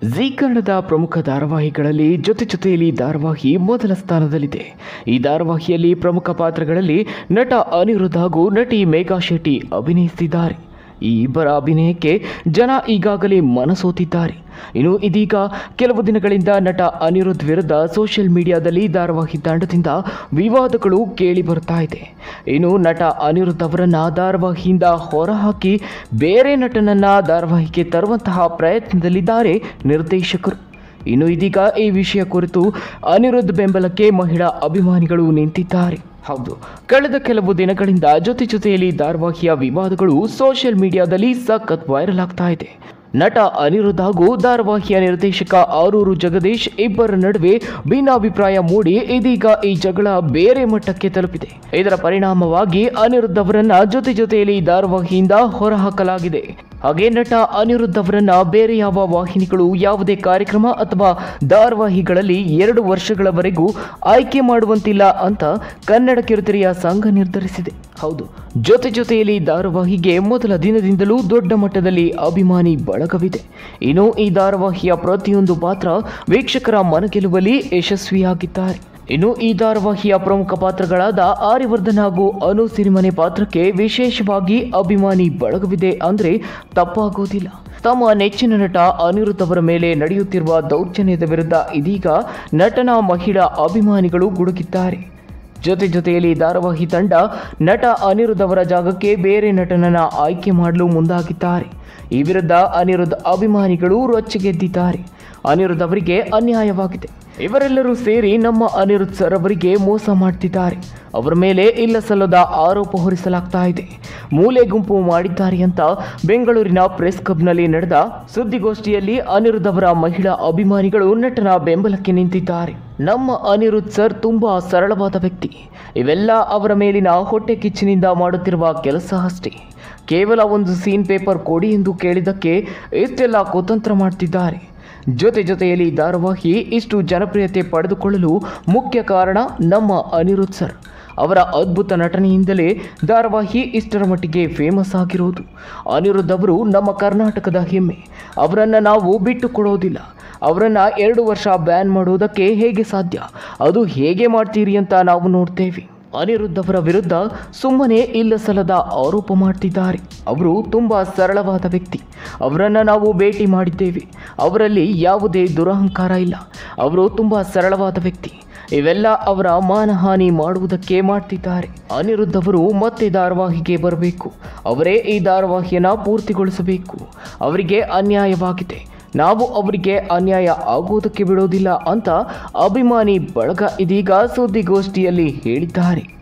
ಜೀ ಕನ್ನಡದ ಪ್ರಮುಖ ಧಾರಾವಾಹಿಗಳಲ್ಲಿ ಜೊತೆ ಜೊತೆಯಲ್ಲಿ ಧಾರಾವಾಹಿ ಮೊದಲ ಸ್ಥಾನದಲ್ಲಿದೆ ಈ ಧಾರಾವಾಹಿಯಲ್ಲಿ ಪ್ರಮುಖ ಪಾತ್ರಗಳಲ್ಲಿ ನಟ ಅನಿರುದ್ಧ ಹಾಗೂ ನಟಿ ಮೇಘಾ ಶೆಟ್ಟಿ ಅಭಿನಯಿಸಿದ್ದಾರೆ ಈ ಇಬ್ಬರ ಅಭಿನಯಕ್ಕೆ ಜನ ಈಗಾಗಲೇ ಮನಸೋತಿದ್ದಾರೆ ಇನ್ನು ಇದೀಗ ಕೆಲವು ದಿನಗಳಿಂದ ನಟ ಅನಿರುದ್ಧ್ ವಿರುದ್ಧ ಸೋಷಿಯಲ್ ಮೀಡಿಯಾದಲ್ಲಿ ಧಾರಾವಾಹಿ ತಂಡದಿಂದ ವಿವಾದಗಳು ಕೇಳಿ ಬರ್ತಾ ಇದೆ ಇನ್ನು ನಟ ಅನಿರುದ್ಧ್ ಅವರನ್ನ ಧಾರಾವಾಹಿಯಿಂದ ಹೊರಹಾಕಿ ಬೇರೆ ನಟನನ್ನ ಧಾರಾವಾಹಿಗೆ ತರುವಂತಹ ಪ್ರಯತ್ನದಲ್ಲಿದ್ದಾರೆ ನಿರ್ದೇಶಕರು ಇನ್ನು ಇದೀಗ ಈ ವಿಷಯ ಕುರಿತು ಅನಿರುದ್ಧ್ ಬೆಂಬಲಕ್ಕೆ ಮಹಿಳಾ ಅಭಿಮಾನಿಗಳು ನಿಂತಿದ್ದಾರೆ ಹೌದು ಕಳೆದ ಕೆಲವು ದಿನಗಳಿಂದ ಜೊತೆ ಜೊತೆಯಲ್ಲಿ ಧಾರಾವಾಹಿಯ ವಿವಾದಗಳು ಸೋಷಿಯಲ್ ಮೀಡಿಯಾದಲ್ಲಿ ಸಖತ್ ವೈರಲ್ ಆಗ್ತಾ ಇದೆ ನಟ ಅನಿರುದ್ಧ್ ಹಾಗೂ ಧಾರಾವಾಹಿಯ ನಿರ್ದೇಶಕ ಆರೂರು ಜಗದೀಶ್ ಇಬ್ಬರ ನಡುವೆ ಭಿನ್ನಾಭಿಪ್ರಾಯ ಮೂಡಿ ಇದೀಗ ಈ ಜಗಳ ಬೇರೆ ಮಟ್ಟಕ್ಕೆ ತಲುಪಿದೆ ಇದರ ಪರಿಣಾಮವಾಗಿ ಅನಿರುದ್ಧ್ ಅವರನ್ನ ಜೊತೆ ಜೊತೆಯಲ್ಲಿ ಧಾರಾವಾಹಿಯಿಂದ ಹೊರಹಾಕಲಾಗಿದೆ ಹಾಗೆ ನಟ ಅನಿರುದ್ಧ್ ಅವರನ್ನ ಬೇರೆ ಯಾವ ವಾಹಿನಿಗಳು ಯಾವುದೇ ಕಾರ್ಯಕ್ರಮ ಅಥವಾ ಧಾರಾವಾಹಿಗಳಲ್ಲಿ ಎರಡು ವರ್ಷಗಳವರೆಗೂ ಆಯ್ಕೆ ಮಾಡುವಂತಿಲ್ಲ ಅಂತ ಕನ್ನಡ ಕಿರುತೆರೆಯ ಸಂಘ ನಿರ್ಧರಿಸಿದೆ ಹೌದು ಜೊತೆ ಜೊತೆಯಲ್ಲಿ ಧಾರಾವಾಹಿಗೆ ಮೊದಲ ದಿನದಿಂದಲೂ ದೊಡ್ಡ ಮಟ್ಟದಲ್ಲಿ ಅಭಿಮಾನಿ ಬಳಗವಿದೆ ಇನ್ನು ಈ ಧಾರಾವಾಹಿಯ ಪ್ರತಿಯೊಂದು ಪಾತ್ರ ವೀಕ್ಷಕರ ಮನಗೆಲುವಲ್ಲಿ ಯಶಸ್ವಿಯಾಗಿದ್ದಾರೆ ಇನ್ನು ಈ ಧಾರಾವಾಹಿಯ ಪ್ರಮುಖ ಪಾತ್ರಗಳಾದ ಆರ್ಯವರ್ಧನ್ ಹಾಗೂ ಅನು ಸಿರಿಮನೆ ಪಾತ್ರಕ್ಕೆ ವಿಶೇಷವಾಗಿ ಅಭಿಮಾನಿ ಬಳಗವಿದೆ ಅಂದ್ರೆ ತಪ್ಪಾಗೋದಿಲ್ಲ ತಮ್ಮ ನೆಚ್ಚಿನ ನಟ ಅನಿರುದ್ಧ್ ಅವರ ಮೇಲೆ ನಡೆಯುತ್ತಿರುವ ದೌರ್ಜನ್ಯದ ವಿರುದ್ಧ ಇದೀಗ ನಟನ ಮಹಿಳಾ ಅಭಿಮಾನಿಗಳು ಗುಡುಗಿದ್ದಾರೆ ಜೊತೆ ಜೊತೆಯಲ್ಲಿ ಧಾರಾವಾಹಿ ತಂಡ ನಟ ಅನಿರುದ್ಧ್ ಅವರ ಜಾಗಕ್ಕೆ ಬೇರೆ ನಟನನ್ನ ಆಯ್ಕೆ ಮಾಡಲು ಮುಂದಾಗಿದ್ದಾರೆ ಈ ವಿರುದ್ಧ ಅನಿರುದ್ಧ್ ಅಭಿಮಾನಿಗಳು ರೊಚ್ಚಿಗೆದ್ದಿದ್ದಾರೆ ಅನಿರುದ್ಧ್ ಅವರಿಗೆ ಅನ್ಯಾಯವಾಗಿದೆ ಇವರೆಲ್ಲರೂ ಸೇರಿ ನಮ್ಮ ಅನಿರುದ್ಧ್ ಸರ್ ಅವರಿಗೆ ಮೋಸ ಮಾಡ್ತಿದ್ದಾರೆ ಅವರ ಮೇಲೆ ಇಲ್ಲ ಸಲ್ಲದ ಆರೋಪ ಹೊರಿಸಲಾಗ್ತಾ ಇದೆ ಮೂಲೆ ಗುಂಪು ಮಾಡಿದ್ದಾರೆ ಅಂತ ಬೆಂಗಳೂರಿನ ಪ್ರೆಸ್ ಕ್ಲಬ್ನಲ್ಲಿ ನಡೆದ ಸುದ್ದಿಗೋಷ್ಠಿಯಲ್ಲಿ ಅನಿರುದ್ಧ್ ಅವರ ಮಹಿಳಾ ಅಭಿಮಾನಿಗಳು ನಟನ ಬೆಂಬಲಕ್ಕೆ ನಿಂತಿದ್ದಾರೆ ನಮ್ಮ ಅನಿರುದ್ಧ್ ಸರ್ ತುಂಬಾ ಸರಳವಾದ ವ್ಯಕ್ತಿ ಇವೆಲ್ಲ ಅವರ ಮೇಲಿನ ಹೊಟ್ಟೆ ಕಿಚ್ಚಿನಿಂದ ಮಾಡುತ್ತಿರುವ ಕೆಲಸ ಅಷ್ಟೇ ಕೇವಲ ಒಂದು ಸೀನ್ ಪೇಪರ್ ಕೊಡಿ ಎಂದು ಕೇಳಿದ್ದಕ್ಕೆ ಇಷ್ಟೆಲ್ಲ ಕುತಂತ್ರ ಮಾಡ್ತಿದ್ದಾರೆ ಜೊತೆ ಜೊತೆಯಲ್ಲಿ ಧಾರಾವಾಹಿ ಇಷ್ಟು ಜನಪ್ರಿಯತೆ ಪಡೆದುಕೊಳ್ಳಲು ಮುಖ್ಯ ಕಾರಣ ನಮ್ಮ ಅನಿರುದ್ಧ್ ಸರ್ ಅವರ ಅದ್ಭುತ ನಟನೆಯಿಂದಲೇ ಧಾರಾವಾಹಿ ಇಷ್ಟರ ಮಟ್ಟಿಗೆ ಫೇಮಸ್ ಆಗಿರೋದು ಅನಿರುದ್ಧ್ ಅವರು ನಮ್ಮ ಕರ್ನಾಟಕದ ಹೆಮ್ಮೆ ಅವರನ್ನು ನಾವು ಬಿಟ್ಟು ಕೊಡೋದಿಲ್ಲ ಅವರನ್ನು ಎರಡು ವರ್ಷ ಬ್ಯಾನ್ ಮಾಡೋದಕ್ಕೆ ಹೇಗೆ ಸಾಧ್ಯ ಅದು ಹೇಗೆ ಮಾಡ್ತೀರಿ ಅಂತ ನಾವು ನೋಡ್ತೇವೆ ಅನಿರುದ್ಧ್ ಅವರ ವಿರುದ್ಧ ಸುಮ್ಮನೆ ಇಲ್ಲ ಸಲ್ಲದ ಆರೋಪ ಮಾಡ್ತಿದ್ದಾರೆ ಅವರು ತುಂಬ ಸರಳವಾದ ವ್ಯಕ್ತಿ ಅವರನ್ನು ನಾವು ಭೇಟಿ ಮಾಡಿದ್ದೇವೆ ಅವರಲ್ಲಿ ಯಾವುದೇ ದುರಹಂಕಾರ ಇಲ್ಲ ಅವರು ತುಂಬ ಸರಳವಾದ ವ್ಯಕ್ತಿ ಇವೆಲ್ಲ ಅವರ ಮಾನಹಾನಿ ಮಾಡುವುದಕ್ಕೆ ಮಾಡ್ತಿದ್ದಾರೆ ಅನಿರುದ್ಧ್ ಅವರು ಮತ್ತೆ ಧಾರಾವಾಹಿಗೆ ಬರಬೇಕು ಅವರೇ ಈ ಧಾರಾವಾಹಿಯನ್ನು ಪೂರ್ತಿಗೊಳಿಸಬೇಕು ಅವರಿಗೆ ಅನ್ಯಾಯವಾಗಿದೆ ನಾವು ಅವರಿಗೆ ಅನ್ಯಾಯ ಆಗುವುದಕ್ಕೆ ಬಿಡೋದಿಲ್ಲ ಅಂತ ಅಭಿಮಾನಿ ಬಳಗ ಇದೀಗ ಸುದ್ದಿಗೋಷ್ಠಿಯಲ್ಲಿ ಹೇಳಿದ್ದಾರೆ